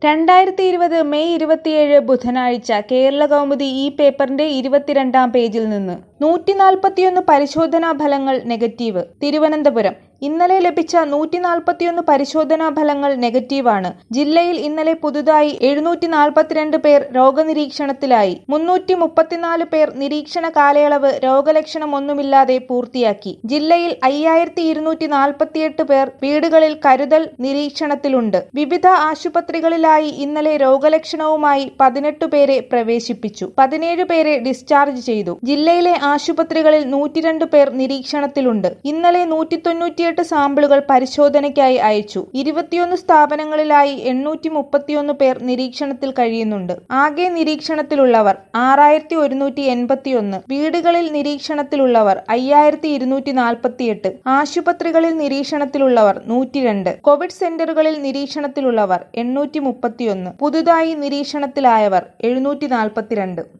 രണ്ടായിരത്തി ഇരുപത് മെയ് ഇരുപത്തിയേഴ് ബുധനാഴ്ച കേരള കൗമുദി ഈ പേപ്പറിന്റെ ഇരുപത്തിരണ്ടാം പേജിൽ നിന്ന് നൂറ്റി നാൽപ്പത്തിയൊന്ന് പരിശോധനാ ഫലങ്ങൾ നെഗറ്റീവ് തിരുവനന്തപുരം ഇന്നലെ ലഭിച്ച നൂറ്റി നാൽപ്പത്തിയൊന്ന് പരിശോധനാ ഫലങ്ങൾ നെഗറ്റീവാണ് ജില്ലയിൽ ഇന്നലെ പുതുതായി എഴുന്നൂറ്റി നാൽപ്പത്തിരണ്ട് പേർ രോഗനിരീക്ഷണത്തിലായി മുന്നൂറ്റി മുപ്പത്തിനാല് പേർ നിരീക്ഷണ കാലയളവ് രോഗലക്ഷണമൊന്നുമില്ലാതെ പൂർത്തിയാക്കി ജില്ലയിൽ അയ്യായിരത്തി ഇരുന്നൂറ്റി നാൽപ്പത്തിയെട്ട് പേർ വീടുകളിൽ കരുതൽ നിരീക്ഷണത്തിലുണ്ട് വിവിധ ആശുപത്രികളിലായി ഇന്നലെ രോഗലക്ഷണവുമായി പതിനെട്ട് പേരെ പ്രവേശിപ്പിച്ചു പതിനേഴ് പേരെ ഡിസ്ചാർജ് ചെയ്തു ജില്ലയിലെ ആശുപത്രികളിൽ നൂറ്റിരണ്ട് പേർ നിരീക്ഷണത്തിലുണ്ട് ഇന്നലെ നൂറ്റി തൊണ്ണൂറ്റിയെട്ട് സാമ്പിളുകൾ പരിശോധനയ്ക്കായി അയച്ചു ഇരുപത്തിയൊന്ന് സ്ഥാപനങ്ങളിലായി എണ്ണൂറ്റി മുപ്പത്തിയൊന്ന് പേർ നിരീക്ഷണത്തിൽ കഴിയുന്നുണ്ട് ആകെ നിരീക്ഷണത്തിലുള്ളവർ ആറായിരത്തി ഒരുന്നൂറ്റി എൺപത്തിയൊന്ന് വീടുകളിൽ നിരീക്ഷണത്തിലുള്ളവർ അയ്യായിരത്തി ഇരുന്നൂറ്റി നാൽപ്പത്തിയെട്ട് ആശുപത്രികളിൽ നിരീക്ഷണത്തിലുള്ളവർ നൂറ്റിരണ്ട് കോവിഡ് സെന്ററുകളിൽ നിരീക്ഷണത്തിലുള്ളവർ എണ്ണൂറ്റി മുപ്പത്തിയൊന്ന് പുതുതായി നിരീക്ഷണത്തിലായവർ എഴുന്നൂറ്റി നാൽപ്പത്തിരണ്ട്